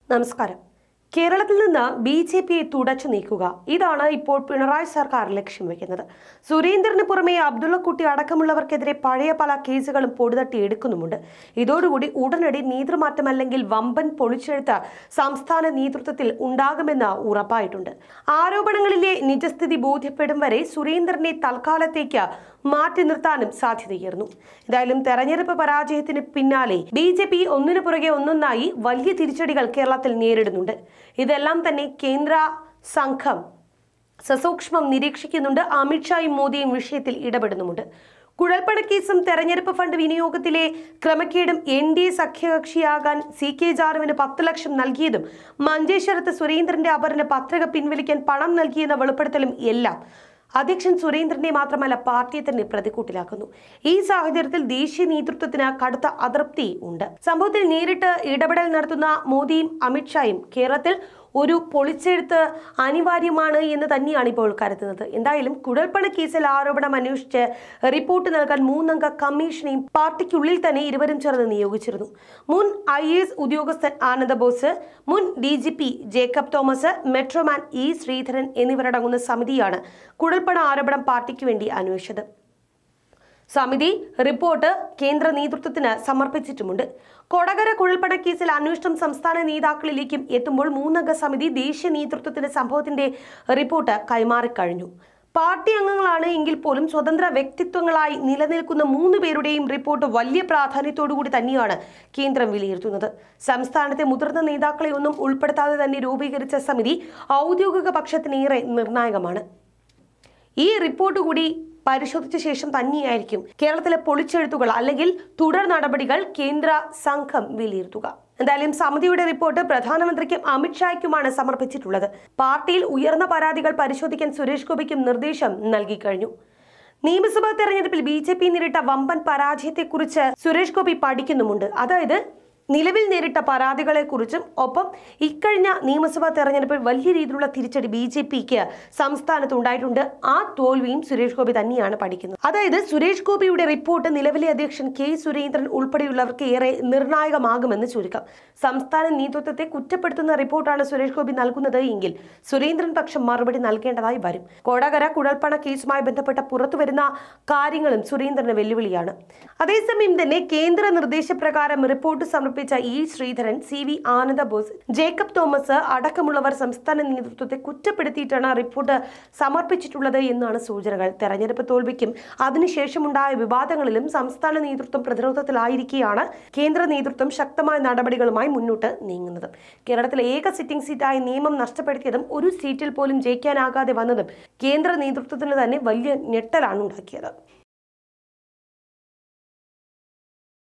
നമസ്കാരം കേരളത്തിൽ നിന്ന് ബി ജെ പിയെ തുടച്ചു നീക്കുക ഇതാണ് ഇപ്പോൾ പിണറായി സർക്കാർ ലക്ഷ്യം വെക്കുന്നത് സുരേന്ദ്രന് പുറമെ അബ്ദുള്ളക്കുട്ടി അടക്കമുള്ളവർക്കെതിരെ പഴയ പല കേസുകളും പൊടിതട്ടി എടുക്കുന്നുമുണ്ട് ഇതോടുകൂടി ഉടനടി നേതൃമാറ്റം അല്ലെങ്കിൽ വമ്പൻ പൊളിച്ചെഴുത്ത് സംസ്ഥാന നേതൃത്വത്തിൽ ഉണ്ടാകുമെന്ന് ഉറപ്പായിട്ടുണ്ട് ആരോപണങ്ങളിലെ നിജസ്ഥിതി ബോധ്യപ്പെടും വരെ സുരേന്ദ്രനെ തൽക്കാലത്തേക്ക് മാറ്റി നിർത്താനും സാധ്യതയേറുന്നു എന്തായാലും തെരഞ്ഞെടുപ്പ് പരാജയത്തിന് പിന്നാലെ ബി ജെ പി ഒന്നിനു പുറകെ ഒന്നൊന്നായി വലിയ തിരിച്ചടികൾ കേരളത്തിൽ നേരിടുന്നുണ്ട് ഇതെല്ലാം തന്നെ കേന്ദ്ര സംഘം സസൂക്ഷ്മം നിരീക്ഷിക്കുന്നുണ്ട് അമിത്ഷായും മോദിയും വിഷയത്തിൽ ഇടപെടുന്നുമുണ്ട് കുഴൽപ്പണ കേസും തെരഞ്ഞെടുപ്പ് ഫണ്ട് വിനിയോഗത്തിലെ ക്രമക്കേടും എൻ ഡി എ സഖ്യകക്ഷിയാകാൻ സി കെ ജാനുവിന് പത്ത് ലക്ഷം നൽകിയതും മഞ്ചേശ്വരത്ത് സുരേന്ദ്രന്റെ അപരന് പത്രിക പിൻവലിക്കാൻ പണം നൽകിയെന്ന വെളിപ്പെടുത്തലും എല്ലാം അധ്യക്ഷൻ സുരേന്ദ്രനെ മാത്രമല്ല പാർട്ടിയെ തന്നെ പ്രതിക്കൂട്ടിലാക്കുന്നു ഈ സാഹചര്യത്തിൽ ദേശീയ നേതൃത്വത്തിന് കടുത്ത അതൃപ്തി ഉണ്ട് സംഭവത്തിൽ നേരിട്ട് ഇടപെടൽ നടത്തുന്ന മോദിയും അമിത്ഷായും കേരളത്തിൽ ഒരു പൊളിച്ചെഴുത്ത് അനിവാര്യമാണ് എന്ന് തന്നെയാണ് ഇപ്പോൾ കരുതുന്നത് എന്തായാലും കുഴൽപ്പണ കേസിൽ ആരോപണം അന്വേഷിച്ച് റിപ്പോർട്ട് നൽകാൻ മൂന്നംഗ കമ്മീഷനെയും പാർട്ടിക്കുള്ളിൽ തന്നെ ഇരുവരും ചേർന്ന് നിയോഗിച്ചിരുന്നു മുൻ ഐ എസ് ഉദ്യോഗസ്ഥൻ ആനന്ദ ബോസ് മുൻ D G P Jacob Thomas metroman E Sreedharan എന്നിവരടങ്ങുന്ന സമിതിയാണ് കുഴൽപ്പണ ആരോപണം പാർട്ടിക്ക് വേണ്ടി അന്വേഷിച്ചത് സമിതി റിപ്പോർട്ട് കേന്ദ്ര നേതൃത്വത്തിന് സമർപ്പിച്ചിട്ടുമുണ്ട് കൊടകര കുഴൽപ്പണ കേസിൽ അന്വേഷണം സംസ്ഥാന നേതാക്കളിലേക്കും എത്തുമ്പോൾ മൂന്നംഗ സമിതി ദേശീയ നേതൃത്വത്തിന് സംഭവത്തിന്റെ റിപ്പോർട്ട് കൈമാറിക്കഴിഞ്ഞു പാർട്ടി അംഗങ്ങളാണ് എങ്കിൽ പോലും സ്വതന്ത്ര വ്യക്തിത്വങ്ങളായി നിലനിൽക്കുന്ന മൂന്ന് പേരുടെയും റിപ്പോർട്ട് വലിയ പ്രാധാന്യത്തോടുകൂടി തന്നെയാണ് കേന്ദ്രം വിലയിരുത്തുന്നത് സംസ്ഥാനത്തെ മുതിർന്ന നേതാക്കളെ ഒന്നും ഉൾപ്പെടുത്താതെ തന്നെ രൂപീകരിച്ച സമിതി ഔദ്യോഗിക പക്ഷത്തിനേറെ നിർണായകമാണ് ഈ റിപ്പോർട്ട് കൂടി പരിശോധിച്ച ശേഷം തന്നെയായിരിക്കും കേരളത്തിലെ പൊളിച്ചെഴുത്തുകൾ അല്ലെങ്കിൽ തുടർ നടപടികൾ കേന്ദ്ര സംഘം വിലയിരുത്തുക എന്തായാലും സമിതിയുടെ റിപ്പോർട്ട് പ്രധാനമന്ത്രിക്കും അമിത്ഷായ്ക്കുമാണ് സമർപ്പിച്ചിട്ടുള്ളത് പാർട്ടിയിൽ ഉയർന്ന പരാതികൾ പരിശോധിക്കാൻ സുരേഷ് ഗോപിക്കും നിർദ്ദേശം നൽകി കഴിഞ്ഞു നിയമസഭാ തെരഞ്ഞെടുപ്പിൽ ബി ജെ പി നേരിട്ട വമ്പൻ പരാജയത്തെക്കുറിച്ച് സുരേഷ് ഗോപി പഠിക്കുന്നുമുണ്ട് അതായത് നിലവിൽ നേരിട്ട പരാതികളെക്കുറിച്ചും ഒപ്പം ഇക്കഴിഞ്ഞ നിയമസഭാ തെരഞ്ഞെടുപ്പിൽ വലിയ രീതിയിലുള്ള തിരിച്ചടി ബി ജെ പിക്ക് സംസ്ഥാനത്ത് ഉണ്ടായിട്ടുണ്ട് ആ തോൽവിയും സുരേഷ് ഗോപി തന്നെയാണ് പഠിക്കുന്നത് അതായത് സുരേഷ് ഗോപിയുടെ റിപ്പോർട്ട് നിലവിലെ അധ്യക്ഷൻ കെ സുരേന്ദ്രൻ ഉൾപ്പെടെയുള്ളവർക്ക് ഏറെ നിർണായകമാകുമെന്ന് ചുരുക്കം സംസ്ഥാന നേതൃത്വത്തെ കുറ്റപ്പെടുത്തുന്ന റിപ്പോർട്ടാണ് സുരേഷ് ഗോപി നൽകുന്നത് എങ്കിൽ സുരേന്ദ്രൻ പക്ഷം മറുപടി നൽകേണ്ടതായി വരും കൊടകര കുഴൽപ്പണ കേസുമായി ബന്ധപ്പെട്ട പുറത്തുവരുന്ന കാര്യങ്ങളും സുരേന്ദ്രന് വെല്ലുവിളിയാണ് അതേസമയം തന്നെ കേന്ദ്ര നിർദ്ദേശപ്രകാരം റിപ്പോർട്ട് സമർപ്പിച്ച E Sreedharan C V Ananda Bose Jacob Thomas അടക്കമുള്ളവർ സംസ്ഥാന നേതൃത്വത്തെ കുറ്റപ്പെടുത്തിയിട്ടാണ് റിപ്പോർട്ട് സമർപ്പിച്ചിട്ടുള്ളത് എന്നാണ് സൂചനകൾ തെരഞ്ഞെടുപ്പ് തോൽവിക്കും അതിനുശേഷമുണ്ടായ വിവാദങ്ങളിലും സംസ്ഥാന നേതൃത്വം പ്രതിരോധത്തിലായിരിക്കെയാണ് കേന്ദ്ര നേതൃത്വം ശക്തമായ നടപടികളുമായി മുന്നോട്ട് നീങ്ങുന്നത് കേരളത്തിലെ ഏക സിറ്റിംഗ് സീറ്റായ നിയമം നഷ്ടപ്പെടുത്തിയതും ഒരു സീറ്റിൽ പോലും ജയിക്കാനാകാതെ വന്നതും കേന്ദ്ര നേതൃത്വത്തിന് തന്നെ വലിയ ഞെട്ടലാണ് ഉണ്ടാക്കിയത്